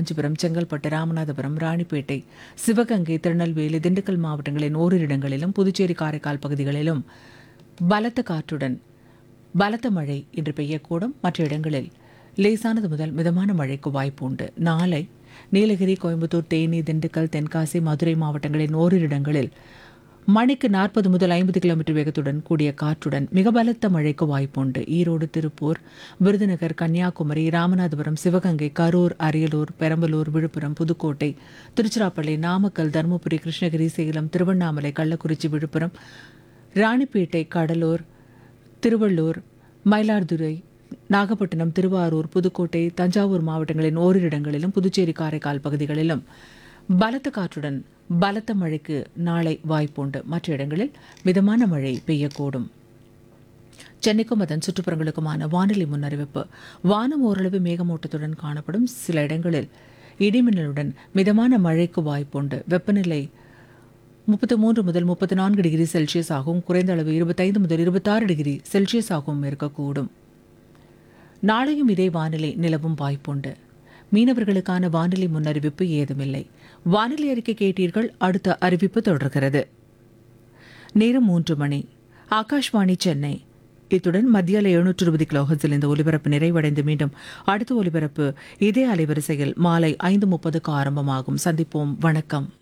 காஞ்சிபுரம் செங்கல்பட்டு ராமநாதபுரம் ராணிப்பேட்டை சிவகங்கை திருநெல்வேலி திண்டுக்கல் மாவட்டங்களின் ஓரிரு இடங்களிலும் புதுச்சேரி காரைக்கால் பகுதிகளிலும் பலத்த காற்றுடன் பலத்த மழை இன்று பெய்யக்கூடும் மற்ற இடங்களில் லேசானது முதல் மிதமான மழைக்கு வாய்ப்பு உண்டு நாளை நீலகிரி கோயம்புத்தூர் தேனி திண்டுக்கல் தென்காசி மதுரை மாவட்டங்களின் ஓரிரு இடங்களில் மணிக்கு நாற்பது முதல் ஐம்பது கிலோமீட்டர் வேகத்துடன் கூடிய காற்றுடன் மிக பலத்த மழைக்கு வாய்ப்புண்டு ஈரோடு திருப்பூர் விருதுநகர் கன்னியாகுமரி ராமநாதபுரம் சிவகங்கை கரூர் அரியலூர் பெரம்பலூர் விழுப்புரம் புதுக்கோட்டை திருச்சிராப்பள்ளி நாமக்கல் தருமபுரி கிருஷ்ணகிரி சேலம் திருவண்ணாமலை கள்ளக்குறிச்சி விழுப்புரம் ராணிப்பேட்டை கடலூர் திருவள்ளூர் மயிலாடுதுறை நாகப்பட்டினம் திருவாரூர் புதுக்கோட்டை தஞ்சாவூர் மாவட்டங்களின் ஓரிரு இடங்களிலும் புதுச்சேரி காரைக்கால் பகுதிகளிலும் பலத்த காற்றுடன் பலத்த மழைக்கு நாளை வாய்ப்புண்டு மற்ற இடங்களில் மிதமான மழை பெய்யக்கூடும் சென்னைக்கும் அதன் சுற்றுப்புறங்களுக்குமான வானிலை முன்னறிவிப்பு வானம் ஓரளவு மேகமூட்டத்துடன் காணப்படும் சில இடங்களில் இடிமின்னலுடன் மிதமான மழைக்கு வாய்ப்புண்டு வெப்பநிலை முப்பத்து மூன்று முதல் முப்பத்தி நான்கு டிகிரி செல்சியஸ் ஆகவும் குறைந்த அளவு இருபத்தைந்து முதல் இருபத்தாறு டிகிரி செல்சியஸ் ஆகவும் இருக்கக்கூடும் நாளையும் இதே வானிலை நிலவும் வாய்ப்புண்டு மீனவர்களுக்கான வானிலை முன்னறிவிப்பு ஏதுமில்லை வானிலை அறிக்கை கேட்டீர்கள் அடுத்த அறிவிப்பு தொடர்கிறது நேரம் மூன்று மணி ஆகாஷ்வாணி சென்னை இத்துடன் மத்தியால எழுநூற்று இருபது கிலோஹர்ஸில் இந்த ஒலிபரப்பு நிறைவடைந்து மீண்டும் அடுத்த ஒலிபரப்பு இதே அலைவரிசையில் மாலை ஐந்து முப்பதுக்கு ஆரம்பமாகும் சந்திப்போம் வணக்கம்